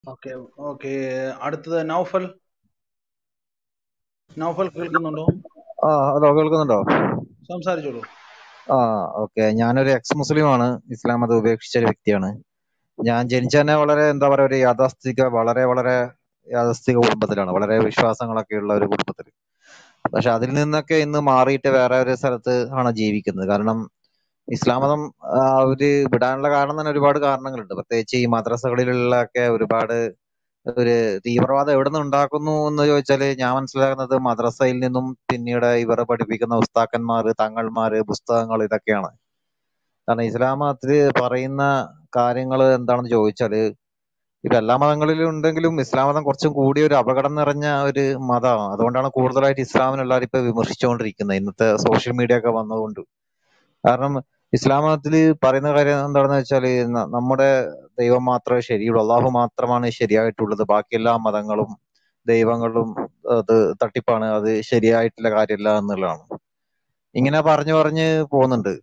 okay okay അടുത്തത് നൗഫൽ നൗഫൽ കേൾക്കുന്നുണ്ടോ ആ ഹലോ കേൾക്കുന്നുണ്ടോ സംസാരിച്ചോളൂ ആ ഓക്കെ ഞാനൊരു എക്സ് മുസ്ലിം ആണ് ഇസ്ലാം മതം ഉപേക്ഷിച്ച ഒരു വ്യക്തിയാണ് ഞാൻ ജനിച്ച തന്നെ വളരെ എന്താ പറയാ ഒരു യാഥാസ്ഥിക വളരെ വളരെ യാഥാസ്ഥിക കുടുംബത്തിലാണ് വളരെ വിശ്വാസങ്ങളൊക്കെ ഉള്ള ഒരു കുടുംബത്തിൽ പക്ഷെ അതിൽ നിന്നൊക്കെ ഇന്ന് മാറിയിട്ട് വേറെ ഒരു സ്ഥലത്ത് ആണ് ജീവിക്കുന്നത് കാരണം ഇസ്ലാം മതം ആ, അവര് വിടാനുള്ള കാരണം തന്നെ ഒരുപാട് കാരണങ്ങളുണ്ട് പ്രത്യേകിച്ച് ഈ മദ്രസകളിലുള്ള ഒക്കെ ഒരുപാട് ഒരു തീവ്രവാദം എവിടെ നിന്ന് ഉണ്ടാക്കുന്നു എന്ന് ചോദിച്ചാല് ഞാൻ മനസ്സിലാക്കുന്നത് മദ്രസയിൽ നിന്നും പിന്നീട് ഇവർ പഠിപ്പിക്കുന്ന ഉസ്താക്കന്മാര് തങ്ങൾമാര് പുസ്തകങ്ങൾ ഇതൊക്കെയാണ് കാരണം ഇസ്ലാം മതത്തില് പറയുന്ന കാര്യങ്ങൾ എന്താണെന്ന് ചോദിച്ചാല് ഇപ്പൊ എല്ലാ മതങ്ങളിലും ഉണ്ടെങ്കിലും ഇസ്ലാം മതം കുറച്ചും കൂടി ഒരു അപകടം നിറഞ്ഞ ഒരു മതമാണ് അതുകൊണ്ടാണ് കൂടുതലായിട്ട് ഇസ്ലാമിനെ എല്ലാവരും ഇപ്പൊ വിമർശിച്ചുകൊണ്ടിരിക്കുന്നത് ഇന്നത്തെ സോഷ്യൽ മീഡിയ ഒക്കെ വന്നതുകൊണ്ട് കാരണം ഇസ്ലാം മതത്തിൽ പറയുന്ന കാര്യം എന്താണെന്ന് വെച്ചാല് ന- നമ്മുടെ ദൈവം മാത്രമേ ശരിയുള്ളൂ അള്ളാഹു മാത്രമാണ് ശരിയായിട്ടുള്ളത് ബാക്കി എല്ലാ മതങ്ങളും ദൈവങ്ങളും അത് തട്ടിപ്പാണ് അത് ശരിയായിട്ടുള്ള കാര്യമല്ല എന്നുള്ളതാണ് ഇങ്ങനെ പറഞ്ഞു പറഞ്ഞ് പോകുന്നുണ്ട്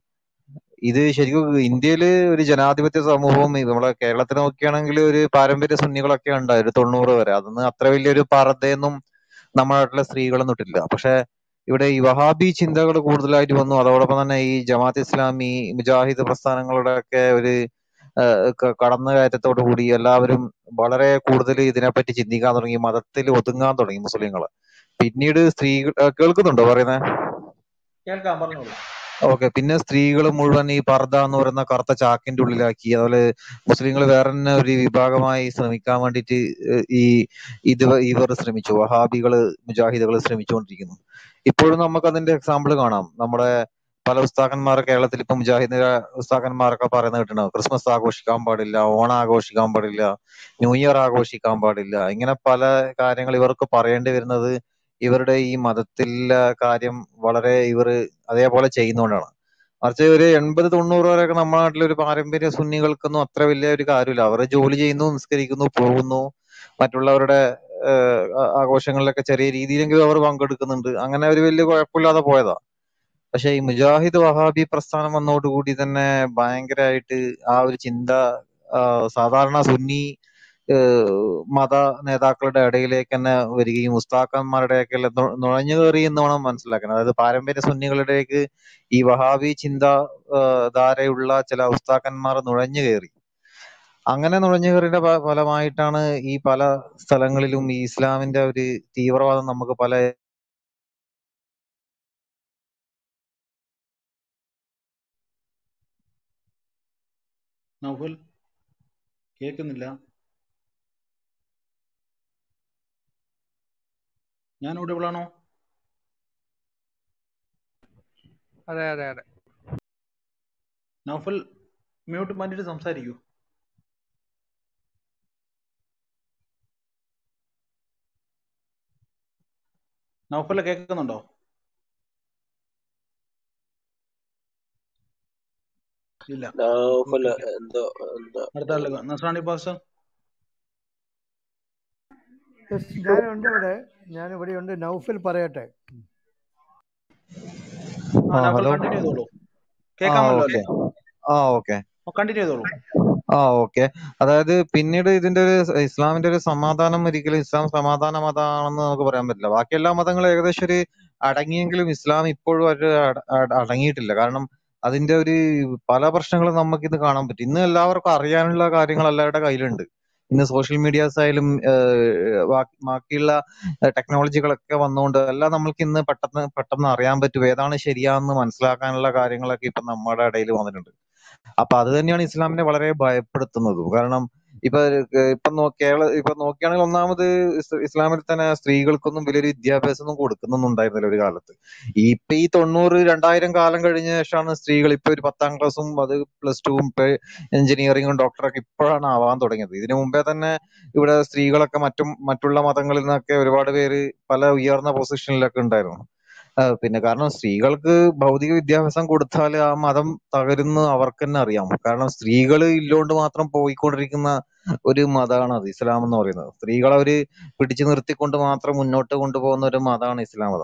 ഇത് ശരിക്കും ഇന്ത്യയില് ഒരു ജനാധിപത്യ സമൂഹവും ഇത് നമ്മളെ കേരളത്തിൽ നോക്കുകയാണെങ്കിൽ ഒരു പാരമ്പര്യ സുന്നികളൊക്കെ ഉണ്ട് ഒരു തൊണ്ണൂറ് വരെ അതൊന്നും അത്ര വലിയൊരു പറതയൊന്നും നമ്മുടെ നാട്ടിലെ സ്ത്രീകളൊന്നും ഇട്ടില്ല പക്ഷെ ഇവിടെ ഈ വഹാബി ചിന്തകൾ കൂടുതലായിട്ട് വന്നു അതോടൊപ്പം തന്നെ ഈ ജമാഅത്ത് ഇസ്ലാമി മുജാഹിദ് പ്രസ്ഥാനങ്ങളുടെ ഒക്കെ ഒരു ആഹ് ക- കടന്നുകയറ്റത്തോടു കൂടി എല്ലാവരും വളരെ കൂടുതൽ ഇതിനെപ്പറ്റി ചിന്തിക്കാൻ തുടങ്ങി മതത്തിൽ ഒതുങ്ങാൻ തുടങ്ങി മുസ്ലിങ്ങൾ പിന്നീട് സ്ത്രീകൾ ആഹ് കേൾക്കുന്നുണ്ടോ പറയുന്നത് കേൾക്കാം പറഞ്ഞോളൂ ഓക്കെ പിന്നെ സ്ത്രീകൾ മുഴുവൻ ഈ പർദ്ദ എന്ന് പറയുന്ന കറുത്ത ചാക്കിന്റെ ഉള്ളിലാക്കി അതുപോലെ മുസ്ലിങ്ങൾ വേറെ തന്നെ ഒരു വിഭാഗമായി ശ്രമിക്കാൻ വേണ്ടിയിട്ട് ഏഹ് ഈ ഇത് ഇവർ ശ്രമിച്ചു വഹാബികള് മുജാഹിദുകൾ ശ്രമിച്ചുകൊണ്ടിരിക്കുന്നു ഇപ്പോഴും നമുക്ക് അതിന്റെ എക്സാമ്പിൾ കാണാം നമ്മുടെ പല ഉസ്താക്കന്മാർ കേരളത്തിൽ ഇപ്പൊ മുജാഹിദ് ഉസ്താക്കന്മാരൊക്കെ പറയുന്നത് കേട്ടിട്ടുണ്ടാവും ക്രിസ്മസ് ആഘോഷിക്കാൻ പാടില്ല ഓണം ആഘോഷിക്കാൻ പാടില്ല ന്യൂ ഇയർ ആഘോഷിക്കാൻ പാടില്ല ഇങ്ങനെ പല കാര്യങ്ങൾ ഇവർക്ക് പറയേണ്ടി വരുന്നത് ഇവരുടെ ഈ മതത്തിലെ കാര്യം വളരെ ഇവർ അതേപോലെ ചെയ്യുന്നതുകൊണ്ടാണ് മറിച്ച് ഒരു എൺപത് തൊണ്ണൂറ് വരെയൊക്കെ നമ്മുടെ നാട്ടിലെ ഒരു പാരമ്പര്യ സുന്നികൾക്കൊന്നും അത്ര വലിയ ഒരു കാര്യമില്ല അവർ ജോലി ചെയ്യുന്നു നിസ്കരിക്കുന്നു പോകുന്നു മറ്റുള്ളവരുടെ ഏഹ്, ആ- ആഘോഷങ്ങളിലൊക്കെ ചെറിയ രീതിയിലെങ്കിലും അവർ പങ്കെടുക്കുന്നുണ്ട് അങ്ങനെ ഒരു വലിയ കുഴപ്പമില്ലാതെ പോയതാ പക്ഷെ ഈ മുജാഹിദ് വഹാബി പ്രസ്ഥാനം വന്നതോടുകൂടി തന്നെ ഭയങ്കരമായിട്ട് ആ ഒരു ചിന്ത ആ, സാധാരണ സുന്നി ഏഹ്, മത നേതാക്കളുടെ ഇടയിലേക്ക് തന്നെ വരികയും ഉസ്താക്കന്മാരുടെയൊക്കെ നുഴ- നുഴഞ്ഞു കയറി എന്ന് വേണം മനസ്സിലാക്കാൻ അതായത് പാരമ്പര്യ സുന്നികളുടെയൊക്കെ ഈ വഹാബി ചിന്ത ഏഹ്, ധാരയുള്ള ചില ഉസ്താക്കന്മാർ നുഴഞ്ഞു കയറി അങ്ങനെ നുഴഞ്ഞു കയറിയുടെ ഫ- ഫലമായിട്ടാണ് ഈ പല സ്ഥലങ്ങളിലും ഈ ഇസ്ലാമിന്റെ ഒരു തീവ്രവാദം നമുക്ക് പല നൗഫൽ കേൾക്കുന്നില്ല ഞാൻ audible അതെ അതെ അതെ നൗഫൽ മ്യൂട്ട് മാറ്റിയിട്ട് സംസാരിക്കൂ നൗഫൽ കേൾക്കുന്നുണ്ടോ ഇല്ല നൗഫൽ ഓക്കെ ഓക്കെ എന്തോ എന്തോ അടുത്ത ആളിലേക്ക് നസ്രാണി പാസ്റ്റർ യെസ് ഞാനുണ്ട് ഇവിടെ ഞാൻ ഇവിടെ ഉണ്ട് നൗഫൽ പറയട്ടെ ആ ആ നൗഫൽ ഹലോ കണ്ടിന്യൂ ചെയ്തോളൂ ആ കേൾക്കാമല്ലോ ഓക്കെ അല്ലേ ആ ഓക്കെ കണ്ടിന്യൂ ചെയ്തോളൂ ആ ഓക്കെ അതായത് പിന്നീട് ഇതിന്റെ ഒരു സ- ഇസ്ലാമിന്റെ ഒരു സമാധാനം ഒരിക്കലും ഇസ്ലാം സമാധാന മതമാണെന്ന് നമുക്ക് പറയാൻ പറ്റില്ല ബാക്കി എല്ലാ മതങ്ങളും ഏകദേശം ഒരു അടങ്ങിയെങ്കിലും ഇസ്ലാം ഇപ്പോഴും ഒരു അട- അട- അടങ്ങിയിട്ടില്ല കാരണം അതിന്റെ ഒരു പല പ്രശ്നങ്ങളും നമുക്ക് ഇത് കാണാൻ പറ്റും ഇന്ന് എല്ലാവർക്കും അറിയാനുള്ള കാര്യങ്ങൾ എല്ലാവരുടെ കയ്യിലുണ്ട് ഇന്ന് സോഷ്യൽ മീഡിയാസ് ആയാലും ഏഹ്, ബാ- ബാക്കിയുള്ള ടെക്നോളജികളൊക്കെ വന്നുകൊണ്ട് എല്ലാം നമ്മൾക്ക് ഇന്ന് പെട്ടെന്ന് പെട്ടെന്ന് അറിയാൻ പറ്റും ഏതാണ് ശരിയാന്ന് മനസ്സിലാക്കാനുള്ള കാര്യങ്ങളൊക്കെ ഇപ്പൊ നമ്മുടെ ഇടയിൽ വന്നിട്ടുണ്ട് അപ്പൊ അത് തന്നെയാണ് ഇസ്ലാമിനെ വളരെ ഭയപ്പെടുത്തുന്നതും കാരണം ഇപ്പൊ ഏഹ് ഇപ്പൊ നോ- കേരള ഇപ്പൊ നോക്കുകയാണെങ്കിൽ ഒന്നാമത് ഇസ് ഇസ്ലാമിൽ തന്നെ സ്ത്രീകൾക്കൊന്നും വലിയൊരു വിദ്യാഭ്യാസം ഒന്നും കൊടുക്കുന്നൊന്നും ഉണ്ടായിരുന്നില്ല ഒരു കാലത്ത് ഈ ഇപ്പൊ ഈ തൊണ്ണൂറ് രണ്ടായിരം കാലം കഴിഞ്ഞ ശേഷമാണ് സ്ത്രീകൾ ഇപ്പൊ ഒരു പത്താം ക്ലാസ്സും അത് പ്ലസ് ടുവും ഇപ്പൊ എഞ്ചിനീയറിംഗും ഡോക്ടറൊക്കെ ഇപ്പോഴാണ് ആവാൻ തുടങ്ങിയത് ഇതിനു മുമ്പേ തന്നെ ഇവിടെ സ്ത്രീകളൊക്കെ മറ്റും മറ്റുള്ള മതങ്ങളിൽ നിന്നൊക്കെ ഒരുപാട് പേര് പല ഉയർന്ന പൊസിഷനിലൊക്കെ ഉണ്ടായിരുന്നു ആ, പിന്നെ കാരണം സ്ത്രീകൾക്ക് ഭൗതിക വിദ്യാഭ്യാസം കൊടുത്താൽ ആ മതം തകരുന്നു അവർക്ക് തന്നെ അറിയാം കാരണം സ്ത്രീകൾ ഇല്ലോണ്ട് മാത്രം പോയിക്കൊണ്ടിരിക്കുന്ന ഒരു മതമാണ് അത് ഇസ്ലാം എന്ന് പറയുന്നത് സ്ത്രീകളെ അവര് പിടിച്ചു നിർത്തിക്കൊണ്ട് മാത്രം മുന്നോട്ട് കൊണ്ടുപോകുന്ന ഒരു മതമാണ് ഇസ്ലാം മതം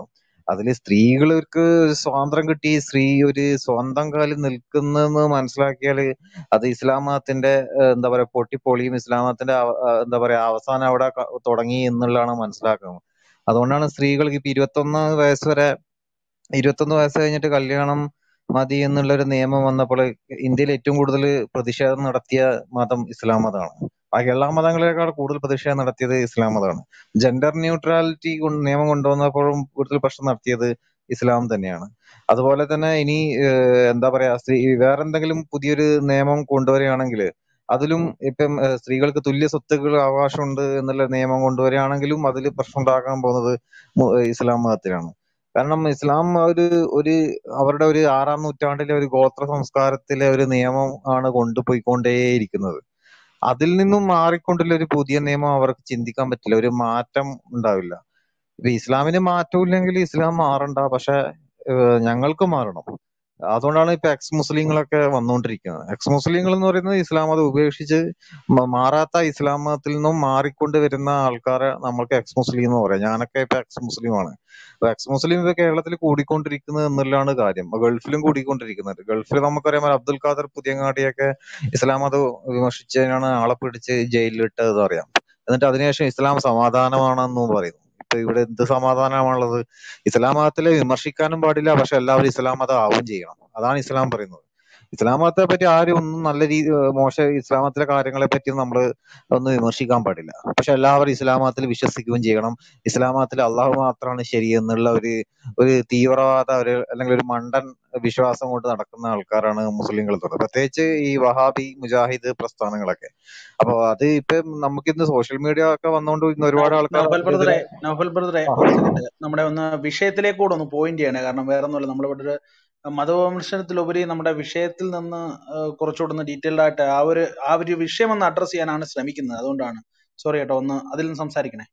അതിൽ സ്ത്രീകൾക്ക് സ്വാതന്ത്ര്യം കിട്ടി സ്ത്രീ ഒരു സ്വന്തം കാലിൽ നിൽക്കുന്നെന്ന് മനസ്സിലാക്കിയാല് അത് ഇസ്ലാം മതത്തിന്റെ ഏഹ്, എന്താ പറയാ പൊട്ടിപ്പൊളിയും ഇസ്ലാം മതത്തിന്റെ അവ- ആ, എന്താ പറയാ അവസാനം അവിടെ ക- തുടങ്ങി എന്നുള്ളതാണ് മനസ്സിലാക്കുന്നത് അതുകൊണ്ടാണ് സ്ത്രീകൾക്ക് ഇപ്പൊ ഇരുപത്തൊന്ന് വയസ്സ് വരെ ഇരുപത്തൊന്ന് വയസ്സ് കഴിഞ്ഞിട്ട് കല്യാണം മതി എന്നുള്ള ഒരു നിയമം വന്നപ്പോൾ ഇന്ത്യയിൽ ഏറ്റവും കൂടുതൽ പ്രതിഷേധം നടത്തിയ മതം ഇസ്ലാം മതമാണ് ബാക്കി എല്ലാ മതങ്ങളെക്കാൾ കൂടുതൽ പ്രതിഷേധം നടത്തിയത് ഇസ്ലാം മതമാണ് ജെൻഡർ ന്യൂട്രാലിറ്റി നിയമം കൊണ്ടുവന്നപ്പോഴും കൂടുതൽ പ്രശ്നം നടത്തിയത് ഇസ്ലാം തന്നെയാണ് അതുപോലെ തന്നെ ഇനി ഏഹ്, എന്താ പറയാ സ്ത്രീ വേറെന്തെങ്കിലും പുതിയൊരു നിയമം കൊണ്ടുവരികയാണെങ്കിൽ അതിലും ഇപ്പം ഏഹ്, സ്ത്രീകൾക്ക് തുല്യ സ്വത്തുക്കൾ അവകാശമുണ്ട് എന്നുള്ള നിയമം കൊണ്ടുവരികയാണെങ്കിലും അതിൽ പ്രശ്നം ഉണ്ടാക്കാൻ പോകുന്നത് മു- ഇസ്ലാം മതത്തിലാണ് കാരണം ഇസ്ലാം ഒരു ഒരു അവരുടെ ഒരു ആറാം നൂറ്റാണ്ടിലെ ഒരു ഗോത്ര സംസ്കാരത്തിലെ ഒരു നിയമം ആണ് കൊണ്ടുപോയിക്കൊണ്ടേയിരിക്കുന്നത് അതിൽ നിന്നും മാറിക്കൊണ്ടുള്ള ഒരു പുതിയ നിയമം അവർക്ക് ചിന്തിക്കാൻ പറ്റില്ല ഒരു മാറ്റം ഉണ്ടാവില്ല ഇപ്പൊ ഇസ്ലാമിന് മാറ്റമില്ലെങ്കിൽ ഇസ്ലാം മാറണ്ട പക്ഷെ ഏഹ് ഞങ്ങൾക്ക് മാറണം അതുകൊണ്ടാണ് ഇപ്പൊ എക്സ് മുസ്ലിങ്ങളൊക്കെ വന്നുകൊണ്ടിരിക്കുന്നത് എക്സ് മുസ്ലിങ്ങൾ എന്ന് പറയുന്നത് ഇസ്ലാം മതം ഉപേക്ഷിച്ച് മ- മാറാത്ത ഇസ്ലാം മതത്തിൽ നിന്നും മാറിക്കൊണ്ട് വരുന്ന ആൾക്കാരെ നമ്മൾക്ക് എക്സ് മുസ്ലിം എന്ന് പറയാം ഞാനൊക്കെ ഇപ്പൊ എക്സ് മുസ്ലിമാണ് അപ്പൊ എക്സ് മുസ്ലിം ഇപ്പൊ കേരളത്തിൽ കൂടിക്കൊണ്ടിരിക്കുന്നത് എന്നുള്ളതാണ് കാര്യം ഗൾഫിലും കൂടിക്കൊണ്ടിരിക്കുന്നത് ഗൾഫിൽ നമുക്കറിയാം അബ്ദുൽ ഖാദർ പുതിയങ്ങാടിയൊക്കെ ഇസ്ലാം മതം വിമർശിച്ചതിനാണ് ആളെ പിടിച്ച് ജയിലിലിട്ടത് അറിയാം എന്നിട്ട് അതിനുശേഷം ഇസ്ലാം സമാധാനമാണെന്നും പറയുന്നു ഇപ്പൊ ഇവിടെ എന്ത് സമാധാനമാണുള്ളത് ഇസ്ലാം മതത്തിലെ വിമർശിക്കാനും പാടില്ല പക്ഷെ എല്ലാവരും ഇസ്ലാം മതം ആവുകയും ചെയ്യണം അതാണ് ഇസ്ലാം പറയുന്നത് ഇസ്ലാം മതത്തെ പറ്റി ആരും ഒന്നും നല്ല രീതി മോശ ഇസ്ലാം മതത്തിലെ കാര്യങ്ങളെ പറ്റി നമ്മൾ ഒന്നും വിമർശിക്കാൻ പാടില്ല പക്ഷെ എല്ലാവരും ഇസ്ലാം മതത്തിൽ വിശ്വസിക്കുകയും ചെയ്യണം ഇസ്ലാം മതത്തിൽ അള്ളാഹു മാത്രമാണ് ശരി എന്നുള്ള ഒരു ഒരു തീവ്രവാദ ഒരു അല്ലെങ്കിൽ ഒരു മണ്ടൻ വിശ്വാസം കൊണ്ട് നടക്കുന്ന ആൾക്കാരാണ് മുസ്ലിങ്ങൾ എന്നുള്ളത് പ്രത്യേകിച്ച് ഈ വഹാബി മുജാഹിദ് പ്രസ്ഥാനങ്ങളൊക്കെ അപ്പൊ അത് ഇപ്പം നമുക്കിന്ന് സോഷ്യൽ മീഡിയ ഒക്കെ വന്നുകൊണ്ട് ഇന്ന് ഒരുപാട് ആൾക്കാർ നൗഫൽ ബ്രദറെ അതിനെതിരെ നൗഫൽ ബ്രദറെ ആ ഒരു സെക്കൻഡ് നമ്മുടെ ഒന്ന് വിഷയത്തിലേക്ക് കൂടെ ഒന്ന് പോയിന്റ് ചെയ്യണേ കാരണം വേറെ ഒന്നുമില്ല നമ്മളിവിടെ ഒരു മതവിമർശനത്തിലുപരി നമ്മുടെ വിഷയത്തിൽ നിന്ന് ആ, കുറച്ചുകൂടെ ഒന്ന് ഡീറ്റെയിൽഡ് ആയിട്ട് ആ ഒരു ആ ഒരു വിഷയം ഒന്ന് അഡ്രസ് ചെയ്യാനാണ് ശ്രമിക്കുന്നത് അതുകൊണ്ടാണ് സോറി കേട്ടോ ഒന്ന് അതിൽ നിന്ന് സംസാരിക്കണേ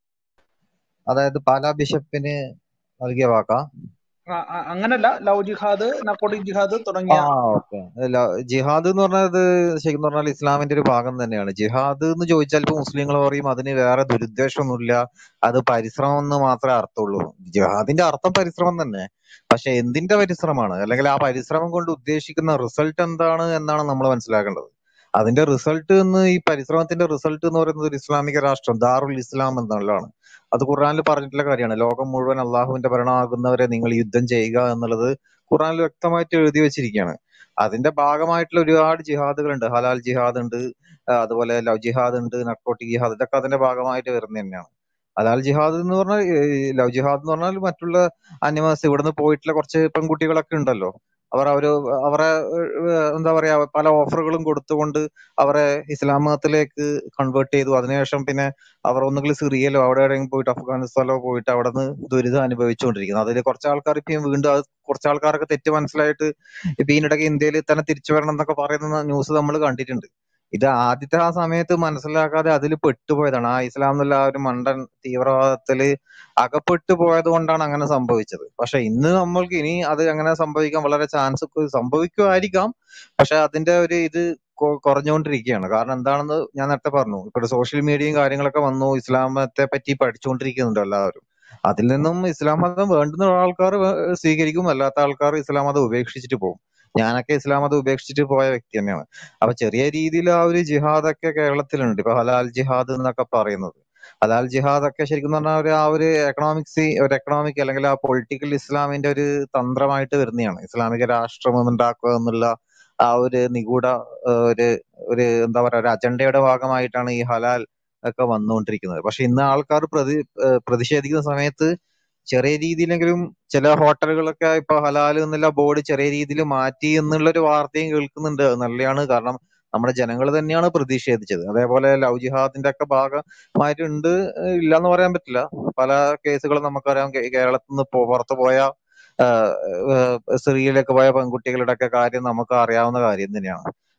അതായത് പാലാ ബിഷപ്പിന് നൽകിയ വാക്കാ ആ, ആ, അങ്ങനല്ല ലവ് ജിഹാദ് നക്കോട്ടിക് ജിഹാദ് ആ തുടങ്ങിയ ഓക്കെ ജിഹാദ് എന്ന് പറഞ്ഞത് ശരിക്കും പറഞ്ഞാൽ ഇസ്ലാമിന്റെ ഒരു ഭാഗം തന്നെയാണ് ജിഹാദ് എന്ന് ചോദിച്ചാൽ ഇപ്പൊ മുസ്ലിങ്ങൾ പറയും അതിന് വേറെ ദുരുദ്ദേശമൊന്നുമില്ല അത് പരിശ്രമം എന്ന് മാത്രമേ അർത്ഥമുള്ളൂ ജിഹാദിന്റെ അർത്ഥം പരിശ്രമം തന്നെ പക്ഷെ എന്തിന്റെ പരിശ്രമമാണ് അല്ലെങ്കിൽ ആ പരിശ്രമം കൊണ്ട് ഉദ്ദേശിക്കുന്ന റിസൾട്ട് എന്താണ് എന്നാണ് നമ്മൾ മനസ്സിലാക്കേണ്ടത് അതിന്റെ റിസൾട്ട് എന്ന് ഈ പരിശ്രമത്തിന്റെ റിസൾട്ട് എന്ന് പറയുന്നത് ഒരു ഇസ്ലാമിക രാഷ്ട്രം ദാറുൽ ഇസ്ലാം എന്നുള്ളതാണ് അത് ഖുർആനിൽ പറഞ്ഞിട്ടുള്ള കാര്യമാണ് ലോകം മുഴുവൻ അള്ളാഹുവിന്റെ ഭരണമാകുന്നവരെ നിങ്ങൾ യുദ്ധം ചെയ്യുക എന്നുള്ളത് ഖുർആനിൽ വ്യക്തമായിട്ട് എഴുതി വെച്ചിരിക്കുകയാണ് അതിന്റെ ഭാഗമായിട്ടുള്ള ഒരുപാട് ജിഹാദുകളുണ്ട് ഹലാൽ ജിഹാദ് ഉണ്ട് ആ, അതുപോലെ ലവ് ജിഹാദ് ഉണ്ട് നർക്കോട്ടിക് ജിഹാദ് ഇതൊക്കെ അതിന്റെ ഭാഗമായിട്ട് വരുന്നത് തന്നെയാണ് ഹലാൽ ജിഹാദ് എന്ന് പറഞ്ഞാൽ ലവ് ജിഹാദ് എന്ന് പറഞ്ഞാൽ മറ്റുള്ള അന്യവാസി ഇവിടുന്ന് പോയിട്ടുള്ള കുറച്ച് പെൺകുട്ടികളൊക്കെ ഉണ്ടല്ലോ അവർ അവര് അവരെ ഏഹ്, എന്താ പറയാ പല ഓഫറുകളും കൊടുത്തുകൊണ്ട് അവരെ ഇസ്ലാം മതത്തിലേക്ക് കൺവേർട്ട് ചെയ്തു അതിനുശേഷം പിന്നെ അവർ ഒന്നുകിൽ സിറിയയിലോ അവിടെ എവിടെയെങ്കിലും പോയിട്ട് അഫ്ഗാനിസ്ഥാനിലോ പോയിട്ട് അവിടെ നിന്ന് ദുരിതം അനുഭവിച്ചുകൊണ്ടിരിക്കുന്നത് അതിൽ കുറച്ച് ആൾക്കാർ ഇപ്പം വീണ്ടും അത് കുറച്ച് ആൾക്കാരൊക്കെ തെറ്റ് മനസ്സിലായിട്ട് ഇപ്പൊ ഇതിനിടയ്ക്ക് ഇന്ത്യയിൽ തന്നെ തിരിച്ചു വരണം എന്നൊക്കെ പറയുന്ന ന്യൂസ് നമ്മൾ കണ്ടിട്ടുണ്ട് ഇത് ആദ്യത്തെ ആ സമയത്ത് മനസ്സിലാക്കാതെ അതിൽ പെട്ടുപോയതാണ് ആ ഇസ്ലാം എന്നുള്ള ആ ഒരു മണ്ടൻ തീവ്രവാദത്തില് അകപ്പെട്ടു പോയത് കൊണ്ടാണ് അങ്ങനെ സംഭവിച്ചത് പക്ഷെ ഇന്ന് നമ്മൾക്ക് ഇനി അത് അങ്ങനെ സംഭവിക്കാൻ വളരെ ചാൻസ് സംഭവിക്കുമായിരിക്കാം പക്ഷെ അതിന്റെ ഒരു ഇത് കൊ- കുറഞ്ഞുകൊണ്ടിരിക്കുകയാണ് കാരണം എന്താണെന്ന് ഞാൻ നേരത്തെ പറഞ്ഞു ഇപ്പോൾ സോഷ്യൽ മീഡിയയും കാര്യങ്ങളൊക്കെ വന്നു ഇസ്ലാമത്തെ പറ്റി പഠിച്ചുകൊണ്ടിരിക്കുന്നുണ്ട് എല്ലാവരും അതിൽ നിന്നും ഇസ്ലാം മതം വേണ്ടുന്ന ആൾക്കാർ സ്വീകരിക്കും അല്ലാത്ത ആൾക്കാർ ഇസ്ലാം മതം ഉപേക്ഷിച്ചിട്ട് പോകും ഞാനൊക്കെ ഇസ്ലാം മതം ഉപേക്ഷിച്ചിട്ട് പോയ വ്യക്തി തന്നെയാണ് അപ്പൊ ചെറിയ രീതിയിൽ ആ ഒരു ജിഹാദൊക്കെ കേരളത്തിലുണ്ട് ഇപ്പൊ ഹലാൽ ജിഹാദ് എന്നൊക്കെ പറയുന്നത് ഹലാൽ ജിഹാദ് ഒക്കെ ശരിക്കും പറഞ്ഞാൽ ഒരു ആ ഒരു എക്കണോമിക്സ് ഒരു എക്കണോമിക് അല്ലെങ്കിൽ ആ പൊളിറ്റിക്കൽ ഇസ്ലാമിന്റെ ഒരു തന്ത്രമായിട്ട് വരുന്നതാണ് ഇസ്ലാമിക രാഷ്ട്രം ഉണ്ടാക്കുക എന്നുള്ള ആ ഒരു നിഗൂഢ ആ, ഒരു ഒരു എന്താ പറയാ ഒരു അജണ്ടയുടെ ഭാഗമായിട്ടാണ് ഈ ഹലാൽ ഒക്കെ വന്നുകൊണ്ടിരിക്കുന്നത് പക്ഷെ ഇന്ന് ആൾക്കാർ പ്രതി ഏഹ് പ്രതിഷേധിക്കുന്ന സമയത്ത് ചെറിയ രീതിയിലെങ്കിലും ചില ഹോട്ടലുകളൊക്കെ ഇപ്പൊ ഹലാൽ എന്നുള്ള ബോർഡ് ചെറിയ രീതിയിൽ മാറ്റി എന്നുള്ള ഒരു വാർത്തയും കേൾക്കുന്നുണ്ട് അത് നല്ലതാണ് കാരണം നമ്മുടെ ജനങ്ങൾ തന്നെയാണ് പ്രതിഷേധിച്ചത് അതേപോലെ ലവ് ജിഹാദിന്റെ ഒക്കെ ഭാഗമായിട്ടുണ്ട് ഏഹ് ഇല്ലാന്ന് പറയാൻ പറ്റില്ല പല കേസുകളും നമുക്കറിയാം കേ- കേരളത്തിൽ നിന്ന് പോ- പുറത്തു പോയ ആഹ് ഏഹ് സിറിയയിലൊക്കെ പോയ പെൺകുട്ടികളുടെ ഒക്കെ കാര്യം നമുക്ക് അറിയാവുന്ന കാര്യം തന്നെയാണ്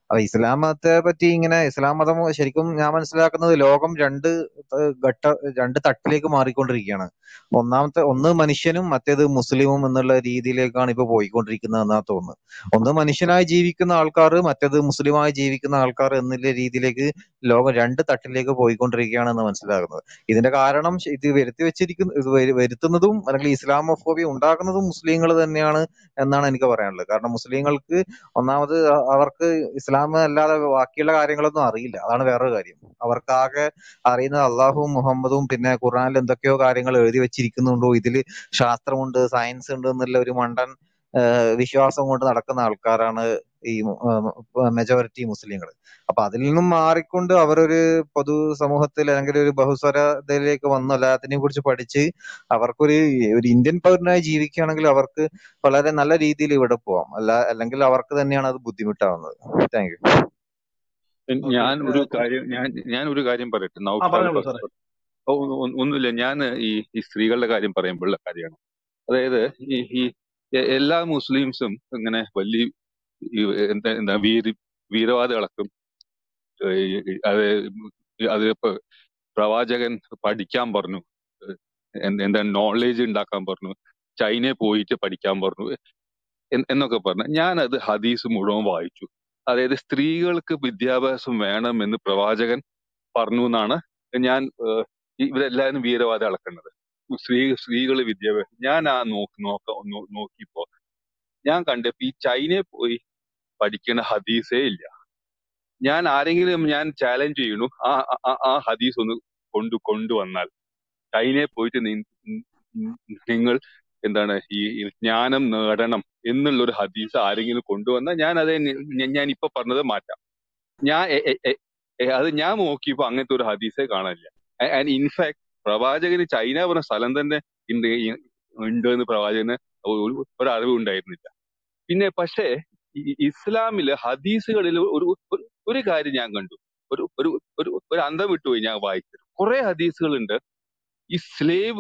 അപ്പൊ ഇസ്ലാം മതത്തെ പറ്റി ഇങ്ങനെ ഇസ്ലാം മതം ശരിക്കും ഞാൻ മനസ്സിലാക്കുന്നത് ലോകം രണ്ട് ഏഹ് ഘട്ട രണ്ട് തട്ടിലേക്ക് മാറിക്കൊണ്ടിരിക്കുകയാണ് ഒന്നാമത്തെ ഒന്ന് മനുഷ്യനും മറ്റേത് മുസ്ലിമും എന്നുള്ള രീതിയിലേക്കാണ് ഇപ്പൊ പോയിക്കൊണ്ടിരിക്കുന്നത് എന്നാ തോന്നുന്നത് ഒന്ന് മനുഷ്യനായി ജീവിക്കുന്ന ആൾക്കാർ മറ്റേത് മുസ്ലിമായി ജീവിക്കുന്ന ആൾക്കാർ എന്നുള്ള രീതിയിലേക്ക് ലോകം രണ്ട് തട്ടിലേക്ക് പോയിക്കൊണ്ടിരിക്കുകയാണെന്ന് മനസ്സിലാകുന്നത് ഇതിന്റെ കാരണം ശ- ഇത് വരുത്തി വെച്ചിരിക്കുന്ന ഇത് വരു- വരുത്തുന്നതും അല്ലെങ്കിൽ ഇസ്ലാമോഫോബിയ ഉണ്ടാക്കുന്നതും മുസ്ലിങ്ങൾ തന്നെയാണ് എന്നാണ് എനിക്ക് പറയാനുള്ളത് കാരണം മുസ്ലിങ്ങൾക്ക് ഒന്നാമത് അ- അവർക്ക് ഇസ്ലാം അല്ലാതെ ബാക്കിയുള്ള കാര്യങ്ങളൊന്നും അറിയില്ല അതാണ് വേറൊരു കാര്യം അവർക്ക് ആകെ അറിയുന്നത് അള്ളാഹുവും മുഹമ്മദും പിന്നെ ഖുർആനിൽ എന്തൊക്കെയോ കാര്യങ്ങൾ എഴുതി വെച്ചിരിക്കുന്നുണ്ടോ ഇതിൽ ശാസ്ത്രമുണ്ട് സയൻസ് ഉണ്ട് എന്നുള്ള ഒരു മണ്ടൻ ഏഹ് വിശ്വാസം കൊണ്ട് നടക്കുന്ന ആൾക്കാരാണ് ഈ മെജോറിറ്റി മുസ്ലിങ്ങൾ അപ്പൊ അതിൽ നിന്നും മാറിക്കൊണ്ട് അവരൊരു പൊതു സമൂഹത്തിൽ അല്ലെങ്കിൽ ഒരു ബഹുസ്വരതയിലേക്ക് വന്ന് എല്ലാത്തിനെയും കുറിച്ച് പഠിച്ച് അവർക്കൊരു ഒരു ഇന്ത്യൻ പൗരനായി ജീവിക്കുകയാണെങ്കിൽ അവർക്ക് വളരെ നല്ല രീതിയിൽ ഇവിടെ പോവാം അല്ല അല്ലെങ്കിൽ അവർക്ക് തന്നെയാണ് അത് ബുദ്ധിമുട്ടാവുന്നത് താങ്ക് യു ഓക്കെ ഞാൻ ഒരു കാര്യം ഞാൻ ഞാൻ ഒരു കാര്യം പറയട്ടെ ആ നൗഫാൽ പറഞ്ഞോളൂ ഫസ്റ്റ് സാറേ ഓ, ഒ- ഒന്നുമില്ല ഞാൻ ഈ ഈ സ്ത്രീകളുടെ കാര്യം പറയുമ്പോഴുള്ള കാര്യമാണ് അതായത് ഈ ഈ എ- എല്ലാ മുസ്ലിംസും ഇങ്ങനെ വലിയ ഈ എന്താ എന്താ വീര വീരവാദികളൊക്കെ ഏഹ് അത് അത് ഇപ്പൊ പ്രവാചകൻ പഠിക്കാൻ പറഞ്ഞു എന്ത് എന്താ നോളേജ് ഉണ്ടാക്കാൻ പറഞ്ഞു ചൈനയിൽ പോയിട്ട് പഠിക്കാൻ പറഞ്ഞു എന്ന് എന്നൊക്കെ പറഞ്ഞു ഞാൻ അത് ഹദീസ് മുഴുവൻ വായിച്ചു അതായത് സ്ത്രീകൾക്ക് വിദ്യാഭ്യാസം വേണമെന്ന് പ്രവാചകൻ പറഞ്ഞു എന്നാണ് ഞാൻ ഏഹ്, ഈ ഇവരെല്ലാവരും വീരവാദം അളക്കുന്നത് സ്ത്രീ സ്ത്രീകൾ വിദ്യാഭ്യാസം ഞാൻ ആ നോക്കി നോക്ക നോ- നോക്കിയപ്പോ ഞാൻ കണ്ടപ്പോ ഈ ചൈനയിൽ പോയി പഠിക്കുന്ന ഹദീസേ ഇല്ല ഞാൻ ആരെങ്കിലും ഞാൻ ചാലഞ്ച് ചെയ്യുന്നു ആ ആ ആ- ആ ഹദീസ് ഒന്ന് കൊണ്ടു കൊണ്ടുവന്നാൽ ചൈനയിൽ പോയിട്ട് നി- നി- നിങ്ങൾ എന്താണ് ഈ ഈ ജ്ഞാനം നേടണം എന്നുള്ള ഒരു ഹദീസ് ആരെങ്കിലും കൊണ്ടുവന്നാൽ ഞാൻ അത് ഞാൻ ഇപ്പൊ പറഞ്ഞത് മാറ്റാം ഞാൻ എ- എ- എ- എ- അത് ഞാൻ നോക്കിയപ്പോ അങ്ങനത്തെ ഒരു ഹദീസേ കാണാനില്ല ആൻഡ് ഇൻഫാക്ട് പ്രവാചകന് ചൈന പറഞ്ഞ സ്ഥലം തന്നെ ഉണ്ട് ഈ- ഉണ്ട് എന്ന് പ്രവാചകന് ഒരു ഒരു അറിവ് ഉണ്ടായിരുന്നില്ല പിന്നെ പക്ഷേ ഈ ഈ ഇസ്ലാമില് ഹദീസുകളിൽ ഒരു ഒരു- ഒരു കാര്യം ഞാൻ കണ്ടു ഒരു ഒരു ഒരു ഒരു അന്തം വിട്ടുപോയി ഞാൻ വായിച്ചത് കുറെ ഹദീസുകളുണ്ട് ഈ സ്ലേവ്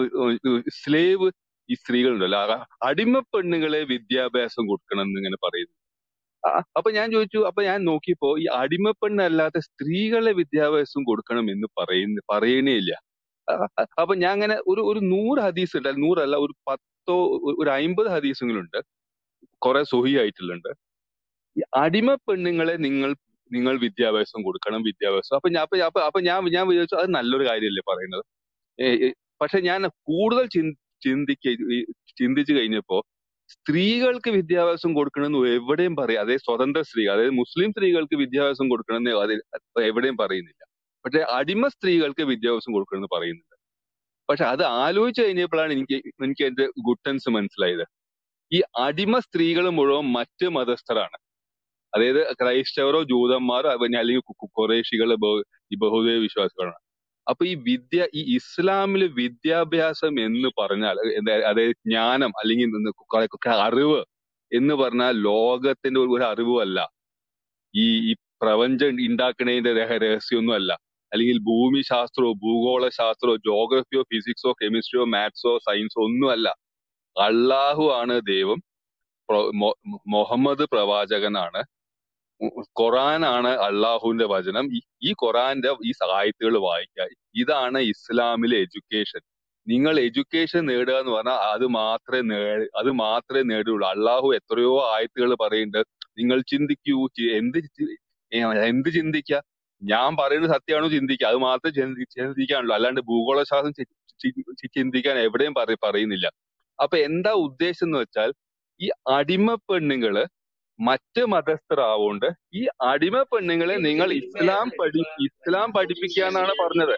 സ്ലേവ് ഈ സ്ത്രീകളുണ്ടല്ലോ ആ അടിമ പെണ്ണുങ്ങളെ വിദ്യാഭ്യാസം കൊടുക്കണം എന്ന് ഇങ്ങനെ പറയുന്നു ആ, അപ്പൊ ഞാൻ ചോദിച്ചു അപ്പൊ ഞാൻ നോക്കിയപ്പോ ഈ അടിമ പെണ്ണല്ലാത്ത സ്ത്രീകളെ വിദ്യാഭ്യാസം കൊടുക്കണം എന്ന് പറയുന്ന പറയണേ ഇല്ല ആ, ആ, അപ്പൊ ഞാൻ അങ്ങനെ ഒരു ഒരു നൂറ് ഹദീസ് ഉണ്ട് അല്ല നൂറല്ല ഒരു പത്തോ ഒരു ഒരു അമ്പത് ഹദീസുകളുണ്ട് കുറെ സുഹിയായിട്ടുള്ളുണ്ട് ഈ അടിമ പെണ്ണുങ്ങളെ നിങ്ങൾ നിങ്ങൾ വിദ്യാഭ്യാസം കൊടുക്കണം വിദ്യാഭ്യാസം അപ്പൊ ഞാൻ അപ്പൊ അപ്പൊ അപ്പൊ ഞാൻ ഞാൻ വിചാരിച്ചു അത് നല്ലൊരു കാര്യമല്ലേ പറയുന്നത് ഏ, ഏ, പക്ഷെ ഞാൻ കൂടുതൽ ചിന്ത ചിന്തിക്ക ഈ ചിന്തിച്ചു കഴിഞ്ഞപ്പോ സ്ത്രീകൾക്ക് വിദ്യാഭ്യാസം കൊടുക്കണമെന്ന് എവിടെയും പറയും അതേ സ്വതന്ത്ര സ്ത്രീ അതായത് മുസ്ലിം സ്ത്രീകൾക്ക് വിദ്യാഭ്യാസം കൊടുക്കണമെന്ന് അത് എവിടെയും പറയുന്നില്ല പക്ഷെ അടിമ സ്ത്രീകൾക്ക് വിദ്യാഭ്യാസം കൊടുക്കണമെന്ന് പറയുന്നുണ്ട് പക്ഷെ അത് ആലോചിച്ച് കഴിഞ്ഞപ്പോഴാണ് എനിക്ക് എനിക്ക് എന്റെ ഗുട്ടൻസ് മനസ്സിലായത് ഈ അടിമ സ്ത്രീകൾ മുഴുവൻ മറ്റ് മതസ്ഥരാണ് അതായത് ക്രൈസ്തവരോ ജൂതന്മാരോ അവന് അല്ലെങ്കിൽ കു- കു- കുറേശികള് ബഹു- ഈ ബഹുദൈവ വിശ്വാസികളാണ് അപ്പൊ ഈ വിദ്യ ഈ ഇസ്ലാമില് വിദ്യാഭ്യാസം എന്ന് പറഞ്ഞാൽ എന്താ- അതായത് ജ്ഞാനം അല്ലെങ്കിൽ ഇന്ന് കുറെ- കുറെ അറിവ് എന്ന് പറഞ്ഞാൽ ലോകത്തിന്റെ ഒരു ഒരു അറിവുമല്ല ഈ ഈ പ്രപഞ്ചം ഉണ്ടാക്കണതിന്റെ രഹ- രഹസ്യമൊന്നും അല്ല അല്ലെങ്കിൽ ഭൂമി ശാസ്ത്രമോ ഭൂഗോള ശാസ്ത്രമോ ജോഗ്രഫിയോ ഫിസിക്സോ കെമിസ്ട്രിയോ മാത്സോ സയൻസോ ഒന്നുമല്ല അള്ളാഹു ആണ് ദൈവം പ്രൊ- മൊ- മുഹമ്മദ് പ്രവാചകനാണ് ഖുറാനാണ് അള്ളാഹുവിന്റെ വചനം ഈ ഈ ഖുറാന്റെ ഈ ആയത്തുകൾ വായിക്കുക ഇതാണ് ഇസ്ലാമിലെ എഡ്യൂക്കേഷൻ നിങ്ങൾ എഡ്യൂക്കേഷൻ നേടുക എന്ന് പറഞ്ഞാൽ അത് മാത്രമേ നേ അത് മാത്രമേ നേടുള്ളൂ അള്ളാഹു എത്രയോ ആയത്തുകൾ പറയുന്നുണ്ട് നിങ്ങൾ ചിന്തിക്കൂ ചി- എന്ത് ചി- ഏ, എന്ത് ചിന്തിക്കുക ഞാൻ പറയുന്നത് സത്യമാണോ ചിന്തിക്കുക അത് മാത്രമേ ചിന്തി- ചിന്തിക്കാനുള്ളൂ അല്ലാണ്ട് ഭൂഗോളശാസ്ത്രം ചി- ചി- ചി- ചിന്തിക്കാൻ എവിടെയും പറ പറയുന്നില്ല അപ്പൊ എന്താ ഉദ്ദേശം എന്ന് വെച്ചാൽ ഈ അടിമ പെണ്ണുങ്ങള് മറ്റ് മതസ്ഥരാവുകൊണ്ട് ഈ അടിമ പെണ്ണുങ്ങളെ നിങ്ങൾ ഇസ്ലാം പഠി ഇസ്ലാം പഠിപ്പിക്കുക എന്നാണ് പറഞ്ഞത്